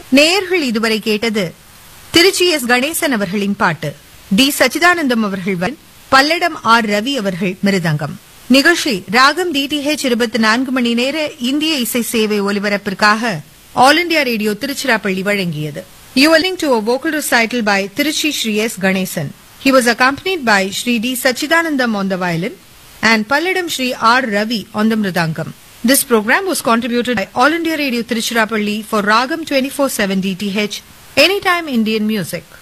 நேயர்கள் இதுவரை கேட்டது திருச்சி எஸ் கணேசன் அவர்களின் பாட்டு டி சச்சிதானந்தம் அவர்கள் வயலின், பல்லடம் ஆர் ரவி அவர்கள் மிருதங்கம் நிகழ்ச்சி ராகம் டிடிஹெச் இருபத்தி நான்கு மணி நேர இந்திய இசை சேவை ஒலிபரப்பிற்காக ஆல் இண்டியா ரேடியோ திருச்சிராப்பள்ளி வழங்கியது you are listening to a vocal recital by Trichy Sri S Ganesan He was accompanied by Sri D. Sachidanandam on the violin and Palladam Sri R. Ravi on the mridangam. This program was contributed by All India Radio Tiruchirappalli for Ragam 24/7 DTH Anytime Indian Music.